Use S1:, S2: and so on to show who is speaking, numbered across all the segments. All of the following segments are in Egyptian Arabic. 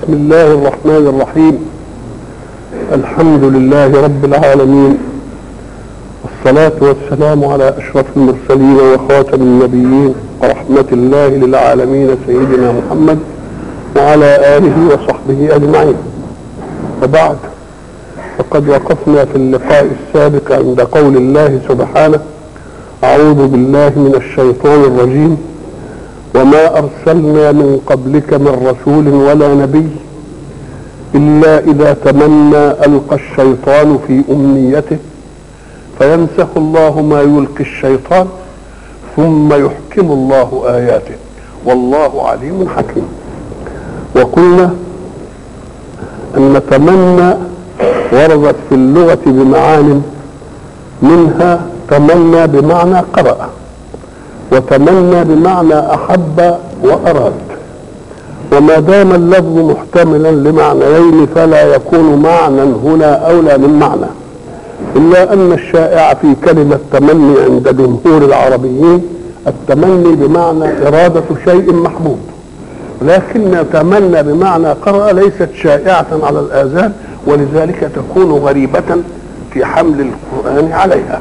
S1: بسم الله الرحمن الرحيم الحمد لله رب العالمين والصلاة والسلام على أشرف المرسلين وخاتم النبيين ورحمة الله للعالمين سيدنا محمد وعلى آله وصحبه أجمعين وبعد فقد وقفنا في اللقاء السابق عند قول الله سبحانه أعوذ بالله من الشيطان الرجيم وما أرسلنا من قبلك من رسول ولا نبي إلا إذا تمنى ألقى الشيطان في أمنيته فينسخ الله ما يلقي الشيطان ثم يحكم الله آياته والله عليم حكيم وقلنا أن تمنى وردت في اللغة بمعان منها تمنى بمعنى قرأ وتمنى بمعنى أحب وأراد وما دام اللفظ محتملا لمعنيين فلا يكون معنى هنا أولى من معنى إلا أن الشائع في كلمة تمني عند جمهور العربيين التمني بمعنى إرادة شيء محبوب لكن تمنى بمعنى قرأ ليست شائعة على الآذان ولذلك تكون غريبة في حمل القرآن عليها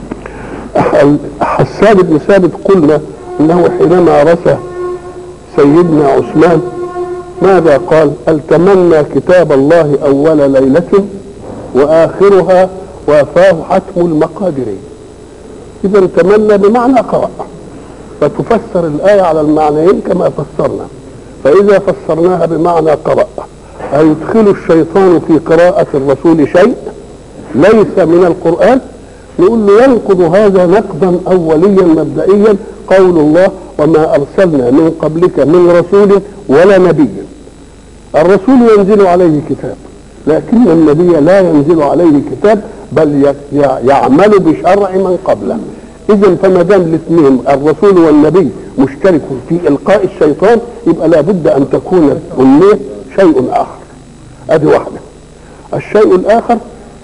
S1: حسان بن ثابت قلنا انه حينما رثى سيدنا عثمان ماذا قال التمنى كتاب الله اول ليله واخرها وافاه حتم المقادر اذا تمنى بمعنى قرأ فتفسر الايه على المعنيين كما فسرنا فاذا فسرناها بمعنى قرأ أيدخل الشيطان في قراءة الرسول شيء ليس من القرآن نقول له ينقض هذا نقضا أوليا مبدئيا قول الله وما أرسلنا من قبلك من رسول ولا نبي الرسول ينزل عليه كتاب لكن النبي لا ينزل عليه كتاب بل يعمل بشرع من قبله اذا فما دام الاثنين الرسول والنبي مشترك في القاء الشيطان يبقى لابد ان تكون الامنيه شيء اخر ادي واحده الشيء الاخر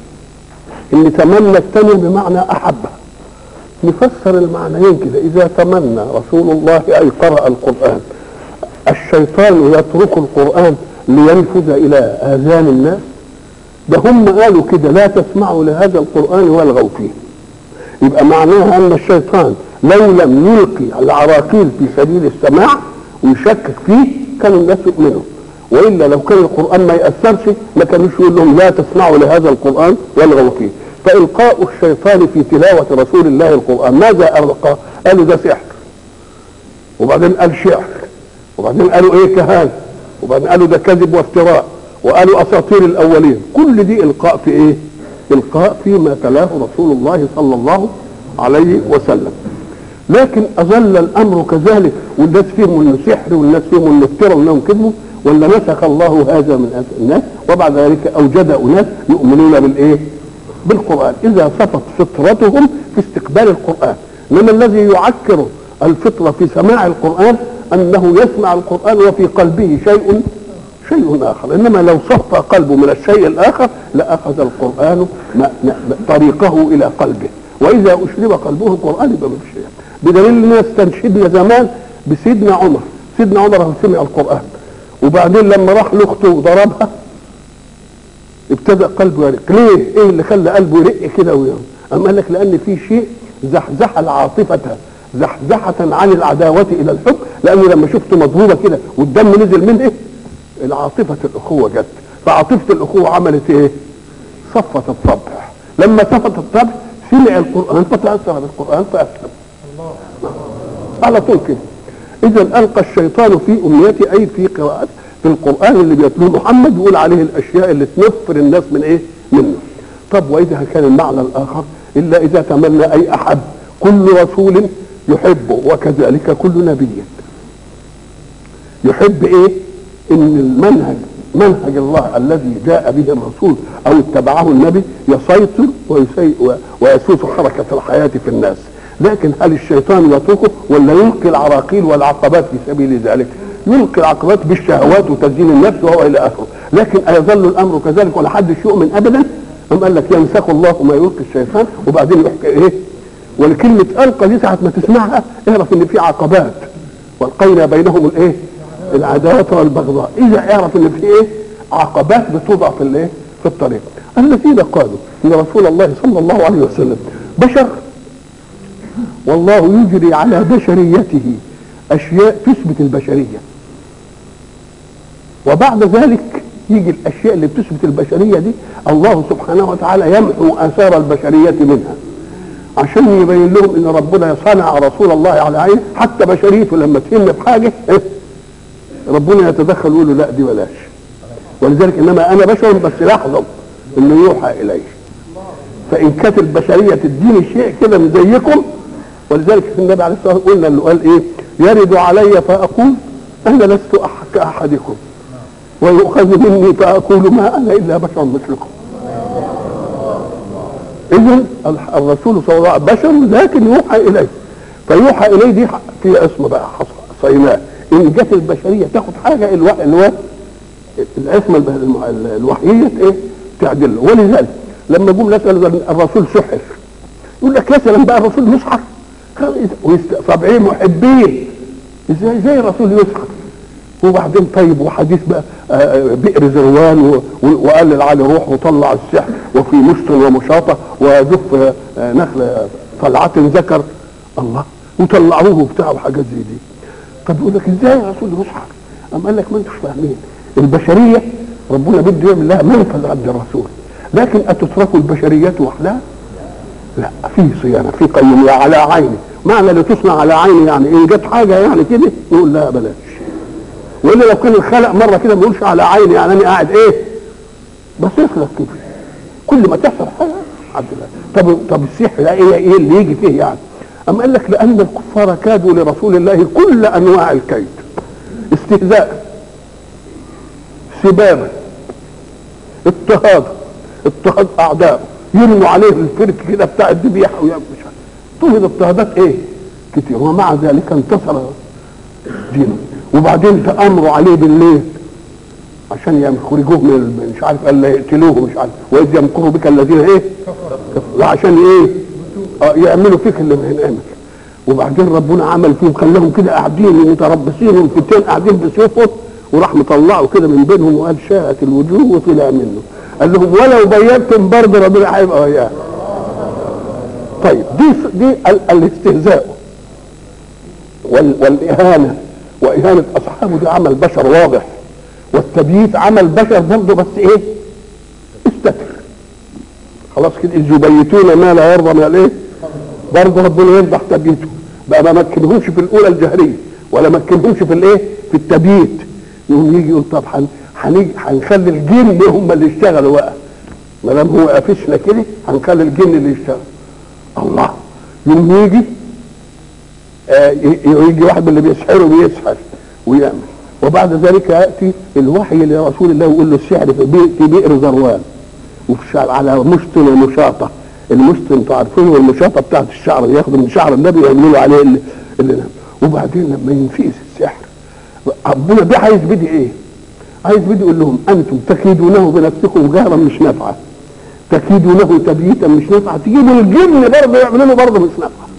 S1: ان تمنى الثاني بمعنى احبه نفسر المعنيين كده اذا تمنى رسول الله اي قرأ القرآن الشيطان يترك القرآن لينفذ الى اذان الناس ده هم قالوا كده لا تسمعوا لهذا القرآن والغوا فيه يبقى معناها ان الشيطان لو لم يلقي العراقيل في سبيل السماع ويشكك فيه كانوا الناس يؤمنوا والا لو كان القران ما ياثرش ما كانوش يقول لهم لا تسمعوا لهذا القران والغوا فيه فالقاء الشيطان في تلاوه رسول الله القران ماذا القى؟ قالوا ده سحر وبعدين قال شعر وبعدين قالوا ايه كهان وبعدين قالوا ده كذب وافتراء وقالوا اساطير الاولين كل دي القاء في ايه؟ القاء فيما تلاه رسول الله صلى الله عليه وسلم لكن اظل الامر كذلك والناس فيهم انه سحر والناس فيهم انه افترى وانهم كذبوا ولا نسخ الله هذا من الناس وبعد ذلك اوجد اناس يؤمنون بالايه؟ بالقران اذا صفت فطرتهم في استقبال القران انما الذي يعكر الفطره في سماع القران انه يسمع القران وفي قلبه شيء شيء اخر انما لو صفى قلبه من الشيء الاخر لاخذ القران طريقه الى قلبه واذا اشرب قلبه القران يبقى مفيش شيء بدليل اننا استنشدنا زمان بسيدنا عمر سيدنا عمر سمع القران وبعدين لما راح لاخته وضربها ابتدى قلبه يرق ليه ايه اللي خلى قلبه يرق كده ويوم اما قال لك لان في شيء زحزح العاطفه زحزحه عن العداوه الى الحب لانه لما شفته مضروبه كده والدم نزل منه إيه؟ العاطفه الاخوه جت فعاطفه الاخوه عملت ايه صفت الطبع لما صفت الطبع سمع القران فتاثر بالقران فاسلم على طول كده اذا القى الشيطان في امنيته اي في قراءه في القران اللي بيتلوه محمد يقول عليه الاشياء اللي تنفر الناس من ايه منه طب واذا كان المعنى الاخر الا اذا تمنى اي احد كل رسول يحبه وكذلك كل نبي يحب ايه ان المنهج منهج الله الذي جاء به الرسول او اتبعه النبي يسيطر ويسي ويسوس حركه الحياه في الناس لكن هل الشيطان يتركه ولا يلقي العراقيل والعقبات في سبيل ذلك يلقي العقبات بالشهوات وتزيين النفس وهو الى اخره لكن ايظل الامر كذلك ولا حدش يؤمن ابدا أم قال لك ينسخ الله ما يلقي الشيطان وبعدين يحكي ايه ولكلمة ألقى دي ساعة ما تسمعها اعرف إن في عقبات والقينا بينهم الإيه؟ العداوه والبغضاء اذا اعرف ان في ايه عقبات بتوضع في الايه في الطريق الذين قالوا ان رسول الله صلى الله عليه وسلم بشر والله يجري على بشريته اشياء تثبت البشريه وبعد ذلك يجي الاشياء اللي بتثبت البشريه دي الله سبحانه وتعالى يمحو اثار البشريه منها عشان يبين لهم ان ربنا صنع رسول الله على عينه حتى بشريته لما تهم بحاجه إيه؟ ربنا يتدخل ويقول له لا دي بلاش ولذلك انما انا بشر بس لاحظوا انه يوحى الي فان كانت البشريه تديني شيء كده من زيكم ولذلك في النبي عليه الصلاه والسلام قلنا اللي قال ايه يرد علي فاقول انا لست أح- كاحدكم ويؤخذ مني فاقول ما انا الا بشر مثلكم اذا الرسول صلى الله عليه وسلم بشر لكن يوحى اليه فيوحى اليه دي في عصمه بقى حص- صيناه ان جت البشريه تاخد حاجه الو... الو... العصمه الب- الم- الوحييه ايه تعدل له. ولذلك لما جم نسال الرسول سحر يقول لك يا سلام بقى الرسول يسحر كان إذا- ويست- سبعين محبين ازاي ازاي الرسول يسحر وبعدين طيب وحديث بقى آه، بئر زروان و- و- وقال علي روح وطلع السحر وفي مشط ومشاطه وزف آه، نخل طلعات ذكر الله وطلعوه وبتاع وحاجات زي دي طب يقول لك ازاي الرسول يسحر؟ قام قال لك ما انتوش فاهمين البشريه ربنا بده يعمل لها منفذ عند الرسول لكن اتترك البشريه وحدها؟ لا في صيانه في قيميه على عيني معنى اللي تصنع على عيني يعني ان جت حاجه يعني كده نقول لا بلاش والا لو كان الخلق مره كده ما يقولش على عيني يعني انا قاعد ايه بس يخلق كده كل ما تحصل حاجه عبد الله طب طب السحر ده ايه ايه اللي يجي فيه يعني اما قال لك لان الكفار كادوا لرسول الله كل انواع الكيد استهزاء سبابه اضطهاد اضطهاد اعدائه يرموا عليه الفرك كده بتاع الذبيحه ويعمل مش عارف طول اضطهادات ايه كتير ومع ذلك انتصر دينه وبعدين تامروا عليه بالليل عشان يخرجوه من ال- مش عارف قال لا يقتلوه مش عارف واذ يمكروا بك الذين ايه كفروا. عشان ايه آه يعملوا فيك اللي ما ينعمل وبعدين ربنا عمل فيهم خلاهم كده قاعدين متربصين والفتين قاعدين بسيوفهم وراح مطلعوا كده من بينهم وقال شاءت الوجوه وطلع منه قال لهم ولو بينتم برضه ربنا هيبقى وياه طيب دي دي ال- الاستهزاء وال- والاهانه واهانه اصحابه دي عمل بشر واضح والتبييت عمل بشر برضه بس ايه استتر خلاص كده اذ يبيتون ما لا يرضى من الايه برضه ربنا يفضح تبييته بقى ما مكنهمش في الاولى الجهريه ولا مكنهمش في الايه في التبييت يقوم يجي يقول طب هن- هنيجي هنخلي الجن هم اللي يشتغلوا بقى ما دام هو قافشنا كده هنخلي الجن اللي يشتغل الله يوم يجي آه، ي- يجي واحد من اللي بيسحروا بيسحر ويعمل وبعد ذلك ياتي الوحي لرسول الله ويقول له السحر في بئر, في بئر ذروان وفي الشعر على مشط ومشاطه المشط انتوا عارفين والمشاطه بتاعت الشعر ياخدوا من شعر النبي ويعملوا له عليه اللي, اللي نعم. وبعدين لما ينفيس السحر ربنا ده عايز بدي ايه؟ عايز بدي يقول لهم انتم تكيدونه بنفسكم جهرا مش نافعه تكيدونه تبييتا مش نافعه تجيبوا الجن برضه يعملوا له برضه مش نافعه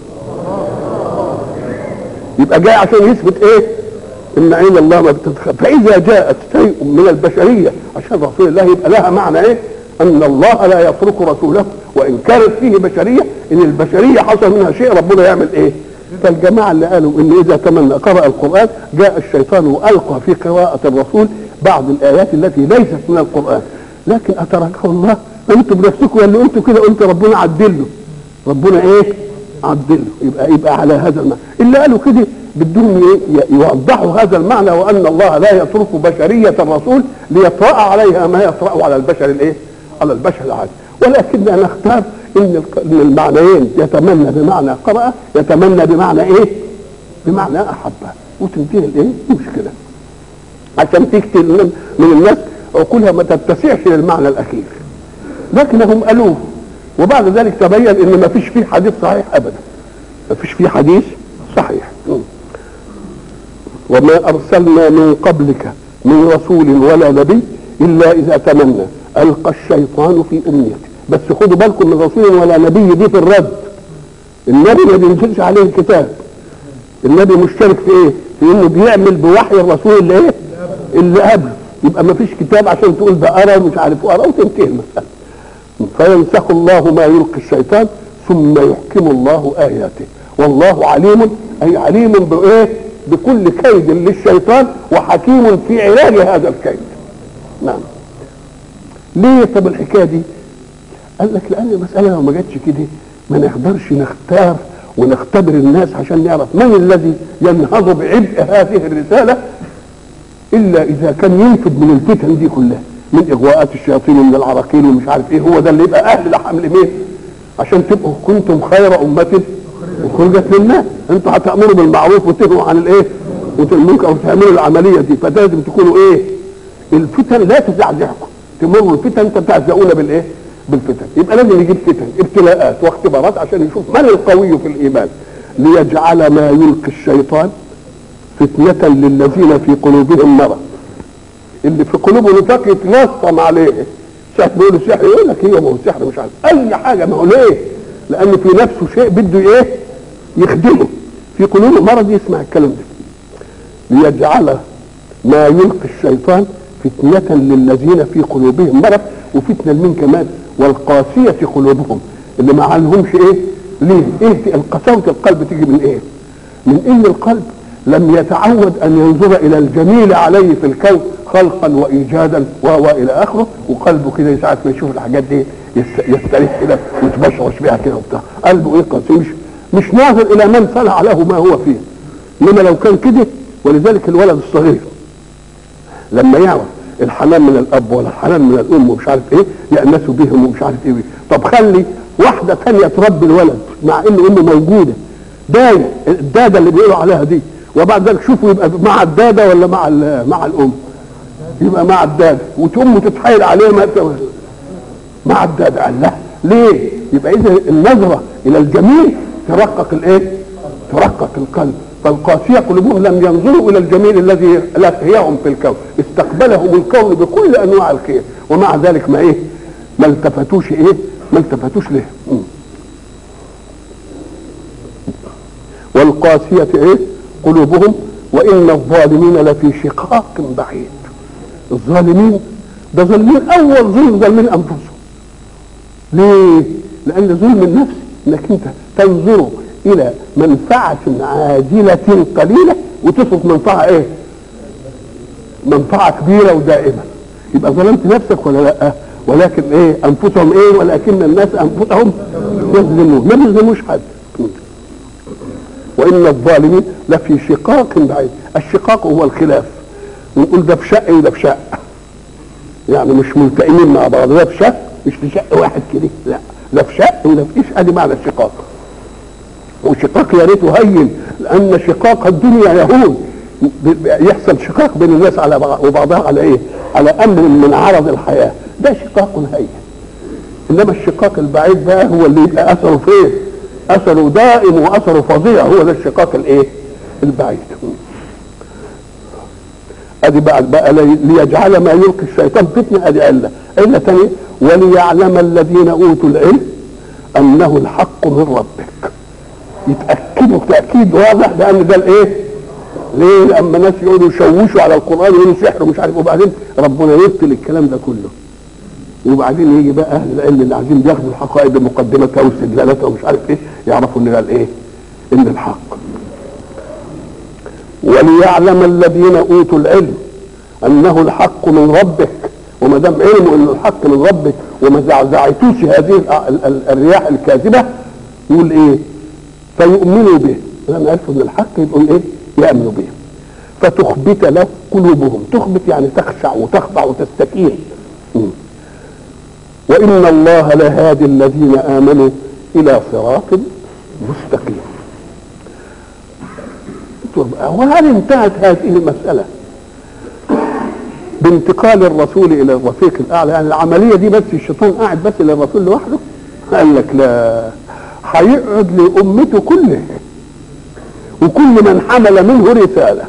S1: يبقى جاي عشان يثبت ايه ان عين الله ما بتتخ... فاذا جاءت شيء من البشريه عشان رسول الله يبقى لها معنى ايه ان الله لا يترك رسوله وان كانت فيه بشريه ان البشريه حصل منها شيء ربنا يعمل ايه فالجماعه اللي قالوا ان اذا تمنى قرأ القرآن جاء الشيطان والقى في قراءة الرسول بعض الايات التي ليست من القرآن لكن اتركه الله انتم بنفسكم اللي انتم كده قلت ربنا عدله ربنا ايه عدله يبقى يبقى على هذا المعنى اللي قالوا كده بدهم ي- يوضحوا هذا المعنى وان الله لا يترك بشريه الرسول ليطرا عليها ما يطرا على البشر الايه؟ على البشر العادي ولكننا نختار ان الق- ان المعنيين يتمنى بمعنى قرأ يتمنى بمعنى ايه؟ بمعنى احبه وتنتهي الايه؟ المشكله عشان في كتير من من الناس عقولها ما تتسعش للمعنى الاخير لكنهم قالوه وبعد ذلك تبين ان ما فيش فيه حديث صحيح ابدا ما فيش فيه حديث صحيح م. وما ارسلنا من قبلك من رسول ولا نبي الا اذا تمنى القى الشيطان في امنيته بس خدوا بالكم من رسول ولا نبي دي في الرد النبي ما بينزلش عليه الكتاب النبي مشترك في ايه في انه بيعمل بوحي الرسول اللي ايه اللي قبله يبقى ما فيش كتاب عشان تقول ده ارى ومش عارف ارى وتنتهي المساله فينسخ الله ما يلقي الشيطان ثم يحكم الله اياته والله عليم اي عليم بايه بكل كيد للشيطان وحكيم في علاج هذا الكيد نعم ليه طب الحكايه دي قال لك لان المساله لو ما جاتش كده ما نقدرش نختار ونختبر الناس عشان نعرف من الذي ينهض بعبء هذه الرساله الا اذا كان ينفد من الفتن دي كلها من اغواءات الشياطين ومن العراقيل ومش عارف ايه هو ده اللي يبقى اهل لحمل مين عشان تبقوا كنتم خير امه خرجت للناس انتوا هتامروا بالمعروف وتنهوا عن الايه وتنموك او تعملوا العمليه دي فلازم تكونوا ايه الفتن لا تزعزعكم تمروا الفتن تتعزؤون بالايه بالفتن يبقى لازم يجيب فتن ابتلاءات واختبارات عشان يشوف من القوي في الايمان ليجعل ما يلقي الشيطان فتنة للذين في قلوبهم مرض اللي في قلوبه نفاق يتنصم عليه ساعة بيقول السحر يقول لك ايه ما هو السحر مش عارف اي حاجة ما هو ليه؟ لان في نفسه شيء بده ايه؟ يخدمه في قلوبه مرض يسمع الكلام ده ليجعل ما يلقي الشيطان فتنة للذين في قلوبهم مرض وفتنة لمين كمان والقاسية قلوبهم اللي ما عندهمش ايه ليه ايه القساوة القلب تيجي من ايه من ان القلب لم يتعود ان ينظر الى الجميل عليه في الكون خلقا وايجادا والى اخره وقلبه كده ساعه ما يشوف الحاجات دي يستريح كده ويتبشرش بيها كده وبتاع قلبه ايه قاسي مش مش ناظر الى من صنع له ما هو فيه انما لو كان كده ولذلك الولد الصغير لما يعرف الحنان من الاب ولا الحنان من الام ومش عارف ايه يأنسوا بهم ومش عارف ايه طب خلي واحده ثانيه تربي الولد مع ان امه موجوده دايه الداده اللي بيقولوا عليها دي وبعد ذلك شوفوا يبقى مع الداده ولا مع مع الام يبقى مع الداده وتقوم تتحايل عليه ما مع الداده قال لا ليه يبقى اذا النظره الى الجميل ترقق الايه ترقق القلب فالقاسية قلوبهم لم ينظروا إلى الجميل الذي لقيهم في الكون استقبلهم الكون بكل أنواع الخير ومع ذلك ما إيه ما التفتوش إيه ما التفتوش له والقاسية إيه قلوبهم وإن الظالمين لفي شقاق بعيد الظالمين ده ظالمين أول ظلم ظالمين أنفسهم ليه؟ لأن ظلم النفس إنك أنت تنظر الى منفعة عاجلة قليلة وتصرف منفعة ايه منفعة كبيرة ودائمة يبقى ظلمت نفسك ولا لا ولكن ايه انفسهم ايه ولكن الناس انفسهم يظلمون ما بيظلموش حد وان الظالمين لفي شقاق بعيد الشقاق هو الخلاف ونقول ده في شق وده في شق يعني مش ملتئمين مع بعض ده في شق مش في شق واحد كده لا لا في شق ولا في ايش ادي معنى الشقاق وشقاق يا ريته هين لان شقاق الدنيا يهون يحصل شقاق بين الناس على وبعضها على ايه؟ على امر من عرض الحياه ده شقاق هين انما الشقاق البعيد بقى هو اللي يبقى اثره فين؟ اثره دائم واثره فظيع هو ده الشقاق الايه؟ البعيد ادي بقى بقى ليجعل ما يلقي الشيطان فتنه ادي عله عله ثانيه وليعلم الذين اوتوا العلم انه الحق من ربك يتاكدوا تاكيد واضح بان ده الايه؟ ليه؟ لما ناس يقعدوا يشوشوا على القران يقولوا سحر ومش عارف وبعدين ربنا يبطل الكلام ده كله. وبعدين يجي بقى اهل العلم اللي عايزين بياخدوا الحقائق بمقدمتها واستدلالاتها ومش عارف ايه يعرفوا ان ده الايه؟ ان الحق. وليعلم الذين اوتوا العلم انه الحق من ربك وما دام علموا انه الحق من ربك وما زعزعتوش هذه الرياح الكاذبه يقول ايه؟ فيؤمنوا به لما عرفوا ان الحق يبقوا ايه يامنوا به فتخبت له قلوبهم تخبت يعني تخشع وتخضع وتستكين وان الله لهادي الذين امنوا الى صراط مستقيم وهل انتهت هذه المساله بانتقال الرسول الى الرفيق الاعلى يعني العمليه دي بس الشيطان قاعد بس للرسول لوحده قال لك لا هيقعد لأمته كلها وكل من حمل منه رسالة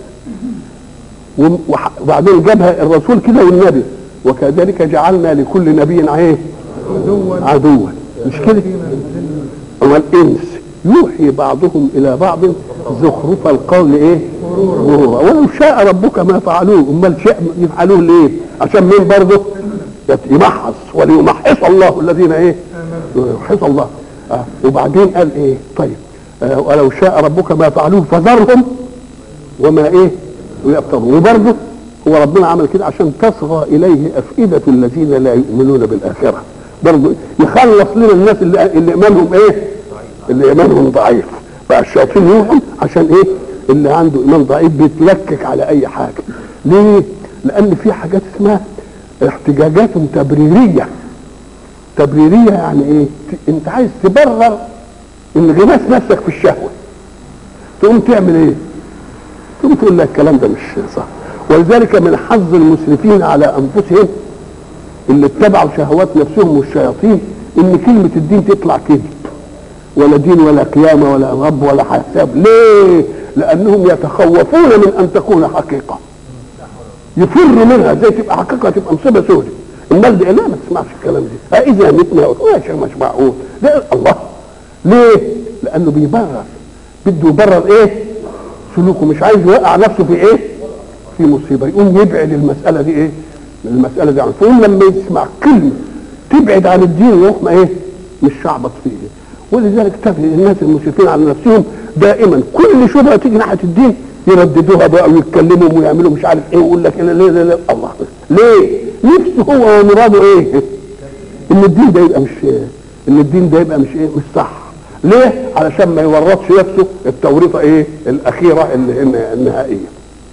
S1: وبعدين جابها الرسول كده والنبي وكذلك جعلنا لكل نبي ايه عدوا مش كده هو الانس يوحي بعضهم الى بعض زخرف القول ايه غرورا ولو شاء ربك ما فعلوه امال شاء يفعلوه ليه عشان مين برضه يمحص وليمحص الله الذين ايه يمحص الله آه. وبعدين قال ايه طيب آه ولو شاء ربك ما فعلوه فذرهم وما ايه ويفترون وبرضه هو ربنا عمل كده عشان تصغى اليه افئده الذين لا يؤمنون بالاخره برضه يخلص لنا الناس اللي, اللي ايمانهم ايه اللي ايمانهم ضعيف بقى الشياطين يوهم عشان ايه اللي عنده ايمان ضعيف بيتلكك على اي حاجه ليه لان في حاجات اسمها احتجاجات تبريريه تبريريه يعني ايه انت عايز تبرر انغماس نفسك في الشهوه تقوم تعمل ايه تقوم تقول لك الكلام ده مش صح ولذلك من حظ المسرفين على انفسهم اللي اتبعوا شهوات نفسهم والشياطين ان كلمه الدين تطلع كذب ولا دين ولا قيامه ولا رب ولا حساب ليه لانهم يتخوفون من ان تكون حقيقه يفر منها زي تبقى حقيقه تبقى مصيبه سودة امال دي لا ما تسمعش الكلام ده اذا متنا ماشي مش معقول ده الله ليه لانه بيبرر بده يبرر ايه سلوكه مش عايز يوقع نفسه في ايه في مصيبه يقوم يبعد المساله دي ايه المساله دي عنه فيقوم لما يسمع كلمه تبعد عن الدين يروح ما ايه مش شعبط فيه ولذلك تجد الناس المشرفين على نفسهم دائما كل شبهه تيجي ناحيه الدين يرددوها بقى ويتكلموا ويعملوا مش عارف ايه ويقول لك ليه ليه ليه الله ليه؟ نفسه هو ومراده ايه؟ ان الدين ده يبقى مش ان الدين ده يبقى مش ايه؟ مش صح ليه؟ علشان ما يورطش نفسه التوريطه ايه؟ الاخيره النهائيه.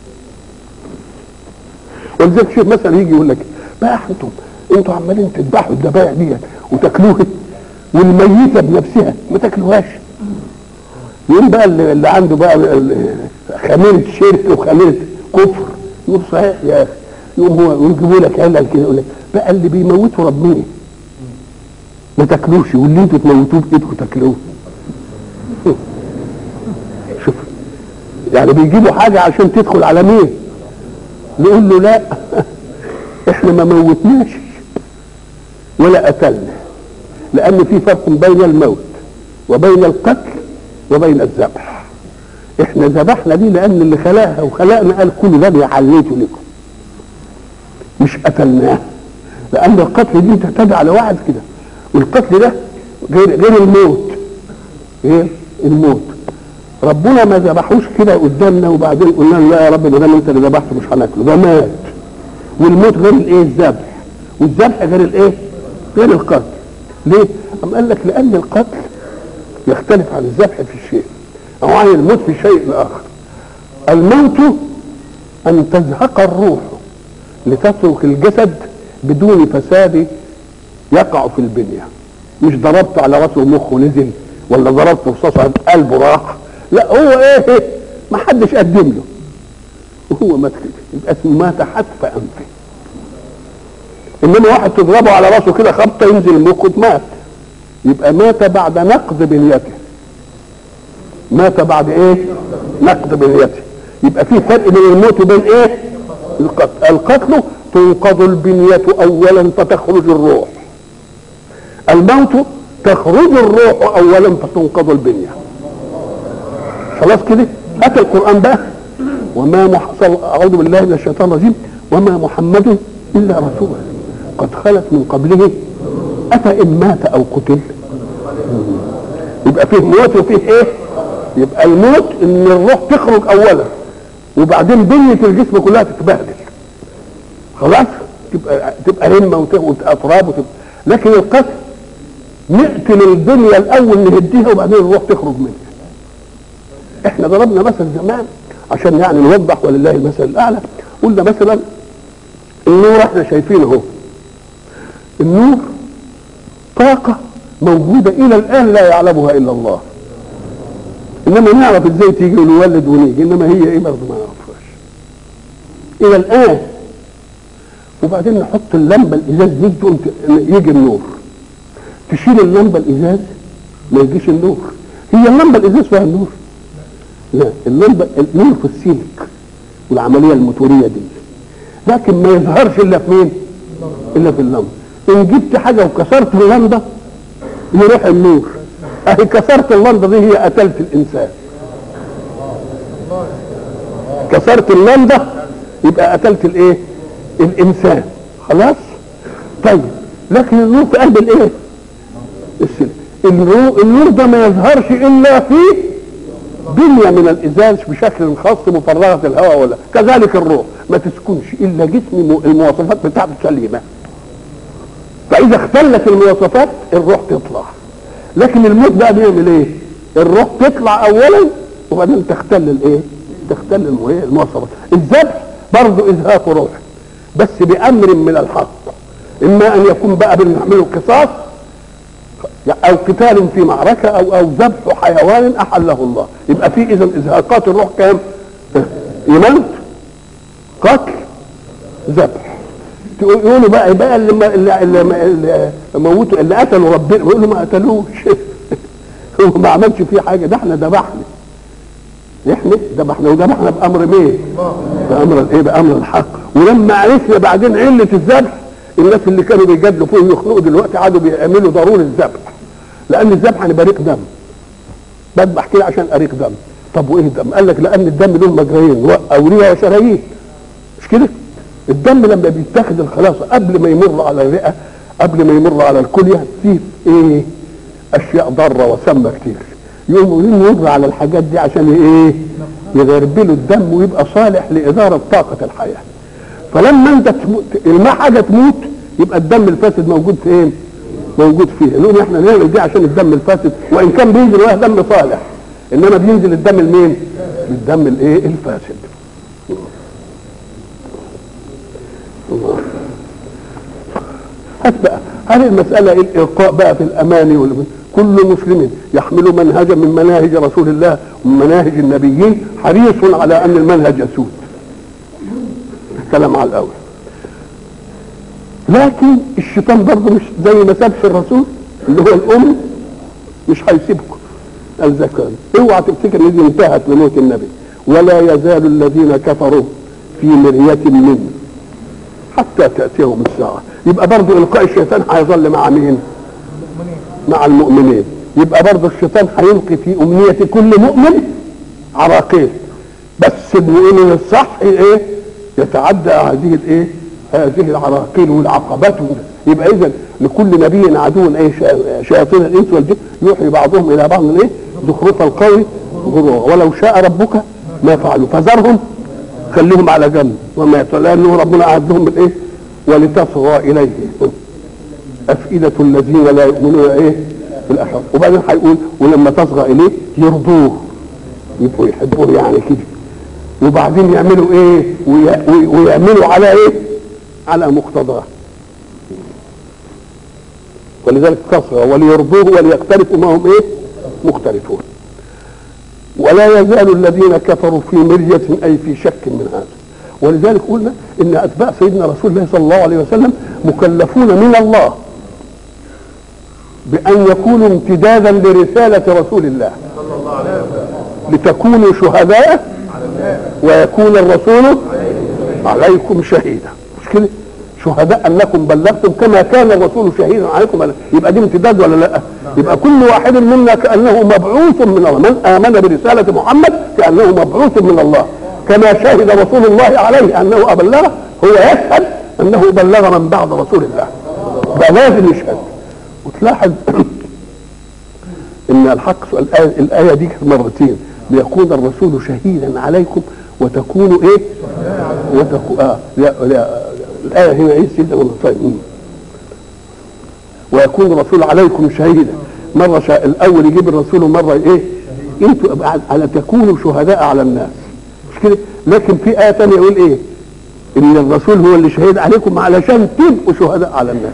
S1: ولذلك شوف مثلا يجي يقول لك بقى انتم انتوا عمالين تذبحوا الذبائح ديت وتاكلوها والميته بنفسها ما تاكلوهاش. يقوم بقى اللي عنده بقى خميره شرك وخميره كفر يقول صحيح يا اخي يقوم هو ويجيبوا لك علل كده يقول لك بقى اللي بيموتوا ربنا ما تاكلوش واللي انتوا تموتوه بايدكم تاكلوه شوف يعني بيجيبوا حاجه عشان تدخل على مين نقول له لا احنا ما موتناش ولا قتلنا لان في فرق بين الموت وبين القتل وبين الذبح احنا ذبحنا دي لان اللي خلقها وخلقنا قال كل ده حليته لكم مش قتلناه لان القتل دي تعتدي على واحد كده والقتل ده غير غير الموت غير الموت ربنا ما ذبحوش كده قدامنا وبعدين قلنا له لا يا رب ده دام انت اللي ذبحته مش هناكله ده مات والموت غير الايه الذبح والذبح غير الايه غير القتل ليه؟ أم قال لك لان القتل يختلف عن الذبح في شيء او عن الموت في شيء اخر الموت ان تزهق الروح لتترك الجسد بدون فساد يقع في البنية مش ضربت على راسه ومخه نزل ولا ضربته في صصعد قلبه راح لا هو ايه ما حدش قدم له وهو مات كده يبقى اسمه مات حتف انفه انما واحد تضربه على راسه كده خبطه ينزل مخه مات يبقى مات بعد نقض بنيته مات بعد ايه نقض بنيته يبقى في فرق بين الموت وبين ايه القتل القتل تنقض البنية اولا فتخرج الروح الموت تخرج الروح اولا فتنقض البنية خلاص كده اتى القرآن بقى وما محصل اعوذ بالله من الشيطان الرجيم وما محمد الا رسول قد خلت من قبله افان مات او قتل يبقى فيه موت وفيه ايه يبقى الموت ان الروح تخرج اولا وبعدين بنية الجسم كلها تتبهدل خلاص تبقى تبقى همه وتتراب وتبقى لكن القتل نقتل الدنيا الاول نهديها وبعدين الروح تخرج منها احنا ضربنا مثل زمان عشان يعني نوضح ولله المثل الاعلى قلنا مثلا النور احنا شايفينه اهو النور طاقة موجودة إلى الآن لا يعلمها إلا الله إنما نعرف إزاي تيجي ونولد ونيجي إنما هي إيه برضه ما نعرفهاش إلى الآن وبعدين نحط اللمبة الإزاز دي تقوم يجي النور تشيل اللمبة الإزاز ما يجيش النور هي اللمبة الإزاز فيها النور لا اللمبة النور في السلك والعملية الموتورية دي لكن ما يظهرش إلا في مين؟ إلا في اللمبة ان جبت حاجه وكسرت اللمبه يروح النور اهي كسرت اللمضه دي هي قتلت الانسان كسرت اللمضه يبقى قتلت الايه الانسان خلاص طيب لكن النور في قلب الايه السلم النور, النور ده ما يظهرش الا في بنية من الازاز بشكل خاص مفرغة الهواء ولا كذلك الروح ما تسكنش الا جسم المواصفات بتاعته سليمة فاذا اختلت المواصفات الروح تطلع لكن الموت بقى بيعمل ايه الروح تطلع اولا وبعدين تختل الايه تختل المواصفات الذبح برضه ازهاق روح بس بامر من الحق اما ان يكون بقى بنعمله قصاص او قتال في معركه او او ذبح حيوان احله الله يبقى في اذا ازهاقات الروح كام ايمان قتل ذبح يقولوا بقى بقى اللي اللي, اللي, اللي موتوا اللي قتلوا ربنا يقولوا ما قتلوش هو ما عملش فيه حاجه ده احنا ذبحنا احنا ذبحنا وذبحنا بامر مين؟ بامر الايه؟ بامر الحق ولما عرفنا بعدين عله الذبح الناس اللي كانوا بيجادلوا فيه ويخنقوا دلوقتي قعدوا بيعملوا ضروري الذبح لان الذبح انا بريق دم بذبح كده عشان اريق دم طب وايه الدم؟ قال لك لان الدم له مجريين اوريه وشرايين مش كده؟ الدم لما بيتاخد الخلاص قبل ما يمر على الرئه قبل ما يمر على الكليه فيه ايه؟ اشياء ضاره وسامه كتير يقوموا يمر على الحاجات دي عشان ايه؟ يغربلوا الدم ويبقى صالح لاداره طاقه الحياه فلما انت تموت الماء حاجه تموت يبقى الدم الفاسد موجود فين؟ موجود فيه نقول احنا نعمل دي عشان الدم الفاسد وان كان بينزل وهي دم صالح انما بينزل الدم المين؟ الدم الايه؟ الفاسد الله هات بقى هل المسألة الإلقاء بقى في الأماني وال... كل مسلم يحمل منهجا من مناهج رسول الله ومن مناهج النبيين حريص على أن المنهج يسود الكلام على الأول لكن الشيطان برضه مش زي ما سابش الرسول اللي هو الأم مش هيسيبكم الزكاة اوعى تفتكر ان دي انتهت لموت النبي ولا يزال الذين كفروا في مرية منه حتى تأتيهم الساعة يبقى برضه إلقاء الشيطان هيظل مع مين مع المؤمنين يبقى برضه الشيطان هيلقي في أمنية كل مؤمن عراقيل بس المؤمن الصح ايه يتعدى هذه الايه هذه العراقيل والعقبات يبقى اذا لكل نبي عدو ايه شياطين الانس والجن يوحي بعضهم الى بعض ايه زخرف القول غرورا ولو شاء ربك ما فعلوا فذرهم خليهم على جنب وما لانه ربنا اعدهم بالايه ولتصغى اليه افئده الذين لا يؤمنون ايه بالاخره وبعدين هيقول ولما تصغى اليه يرضوه يبقوا يحبوه يعني كده وبعدين يعملوا ايه وي... ويعملوا على ايه على مقتضاه ولذلك تصغى وليرضوه وليختلفوا ما هم ايه مختلفون ولا يزال الذين كفروا في مرية أي في شك من هذا ولذلك قلنا إن أتباع سيدنا رسول الله صلى الله عليه وسلم مكلفون من الله بأن يكونوا امتدادا لرسالة رسول الله لتكونوا شهداء ويكون الرسول عليكم شهيدا مش كده شهداء انكم بلغتم كما كان الرسول شهيدا عليكم يبقى دي امتداد ولا لا يبقى كل واحد منا كانه مبعوث من الله من امن برساله محمد كانه مبعوث من الله كما شهد رسول الله عليه انه ابلغ هو يشهد انه بلغ من بعد رسول الله ده لازم يشهد وتلاحظ ان الحق الآية, الايه دي مرتين ليكون الرسول شهيدا عليكم وتكونوا ايه وتكو اه لا لا الآية هنا إيه سيدنا طيب ويكون الرسول عليكم شهيدا مرة شا... الأول يجيب الرسول ومرة إيه أنتوا على تكونوا شهداء على الناس مش كده لكن في آية ثانية يقول إيه إن الرسول هو اللي شهيد عليكم علشان تبقوا شهداء على الناس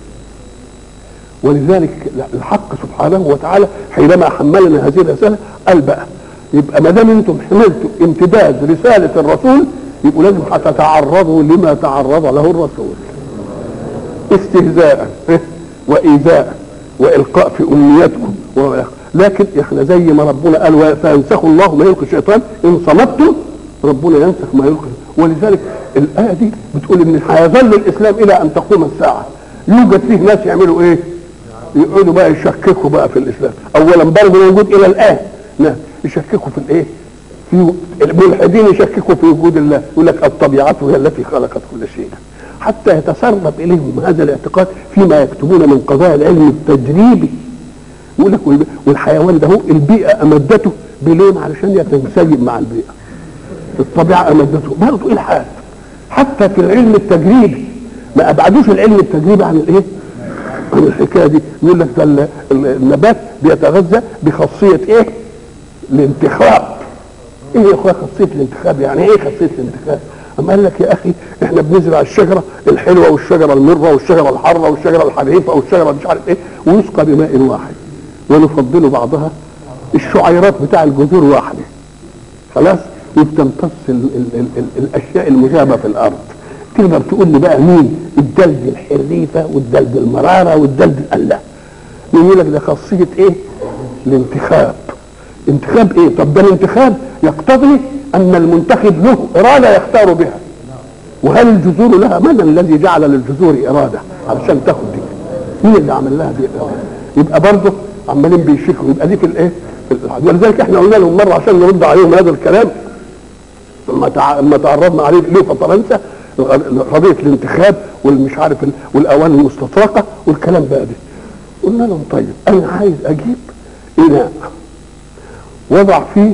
S1: ولذلك الحق سبحانه وتعالى حينما حملنا هذه الرسالة قال بقى يبقى ما دام انتم حملتوا امتداد رسالة الرسول يبقوا لازم هتتعرضوا لما تعرض له الرسول استهزاء وايذاء والقاء في امنيتكم لكن احنا زي ما ربنا قال فينسخ الله ما يلقي الشيطان ان صمتم ربنا ينسخ ما يلقي ولذلك الايه دي بتقول ان هيظل الاسلام الى ان تقوم الساعه يوجد فيه ناس يعملوا ايه يقعدوا بقى يشككوا بقى في الاسلام اولا برضه موجود الى الان نعم يشككوا في الايه في الملحدين يشككوا في وجود الله يقول لك الطبيعه هي التي خلقت كل شيء حتى يتسرب اليهم هذا الاعتقاد فيما يكتبون من قضايا العلم التجريبي يقول لك والحيوان ده هو البيئه امدته بلون علشان يتسيب مع البيئه الطبيعه امدته برضه الحاد حتى في العلم التجريبي ما ابعدوش العلم التجريبي عن الايه؟ عن الحكايه دي يقول لك ده النبات بيتغذى بخاصيه ايه؟ الانتخاب ايه يا اخويا خاصيه الانتخاب يعني ايه خاصيه الانتخاب؟ اما قال لك يا اخي احنا بنزرع الشجره الحلوه والشجره المره والشجره الحاره والشجره الحريفه والشجره مش عارف ايه ويسقى بماء واحد ونفضل بعضها الشعيرات بتاع الجذور واحده خلاص وبتمتص ال ال ال ال الاشياء المذابه في الارض تقدر تقول لي بقى مين الدلد الحريفه والدلد المراره والدلد لا يقول لك ده خاصيه ايه الانتخاب انتخاب ايه طب ده الانتخاب يقتضي ان المنتخب له اراده يختار بها وهل الجذور لها من الذي جعل للجذور اراده علشان تاخد دي مين اللي عمل لها دي اراده يبقى برضه عمالين بيشكوا يبقى دي في الايه في الإلحاد. ولذلك احنا قلنا لهم مره عشان نرد عليهم هذا الكلام لما تع... لما تعرضنا عليه ليه في فرنسا قضيه الانتخاب والمش عارف ال... والاوان المستطرقه والكلام بقى ده قلنا لهم طيب انا عايز اجيب اناء وضع فيه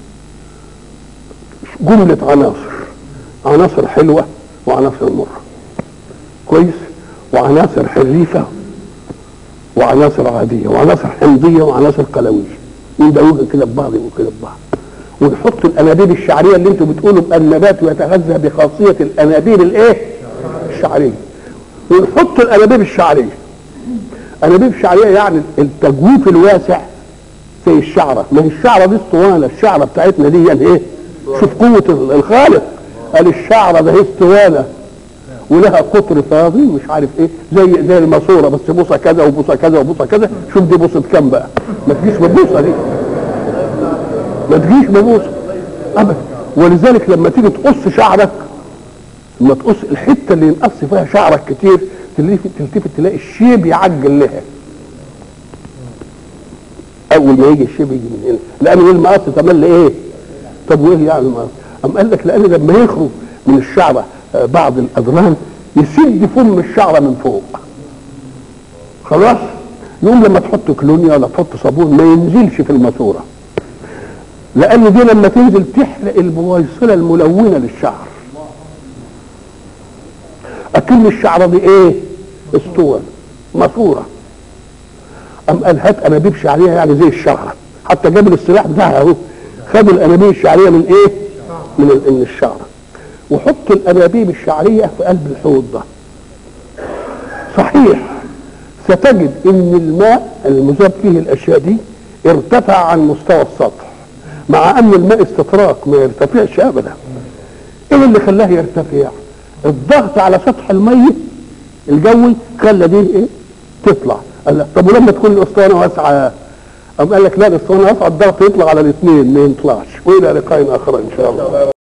S1: جمله عناصر عناصر حلوه وعناصر مره كويس وعناصر حريفه وعناصر عاديه وعناصر حمضيه وعناصر قلويه يندوجوا كده ببعض وكده ببعض ونحط الانابيب الشعريه اللي انتم بتقولوا النبات يتغذى بخاصيه الانابيب الايه؟ الشعريه ونحط الانابيب الشعريه انابيب شعريه يعني التجويف الواسع زي الشعره ما هي الشعره دي اسطوانه الشعره بتاعتنا دي يعني ايه؟ شوف قوه الخالق قال الشعره ده هي اسطوانه ولها قطر فاضي مش عارف ايه زي زي الماسوره بس بوصه كذا وبوصه كذا وبوصه كذا شوف دي بوصه كام بقى ما تجيش ببوصه دي ما تجيش ببوصه ابدا ولذلك لما تيجي تقص شعرك لما تقص الحته اللي ينقص فيها شعرك كتير تلتفت تلتفت تلاقي الشيب يعجل لها اول ما يجي الشيب يجي من هنا لانه المقص تملي ايه طب وايه يعني المقص ام قال لك لان لما يخرج من الشعره بعض الاذران يسد فم الشعره من فوق خلاص يقوم لما تحط كلونيا ولا تحط صابون ما ينزلش في الماسوره لان دي لما تنزل تحرق البويصله الملونه للشعر اكن الشعره دي ايه اسطوانه ماسوره ام قال هات انابيب شعريه يعني زي الشعره حتى جاب الاصطلاح بتاعها اهو خدوا الانابيب الشعريه من ايه من من الشعره وحط الانابيب الشعريه في قلب الحوض ده صحيح ستجد ان الماء المذاب فيه الاشياء دي ارتفع عن مستوى السطح مع ان الماء استطراق ما يرتفعش ابدا ايه اللي خلاه يرتفع الضغط على سطح الميه الجوي خلى دي ايه تطلع قال لك طب ولما تكون الاسطوانه واسعه قام قال لك لا الاسطوانه واسعه الضغط يطلع على الاثنين ما يطلعش والى لقاء اخر ان شاء الله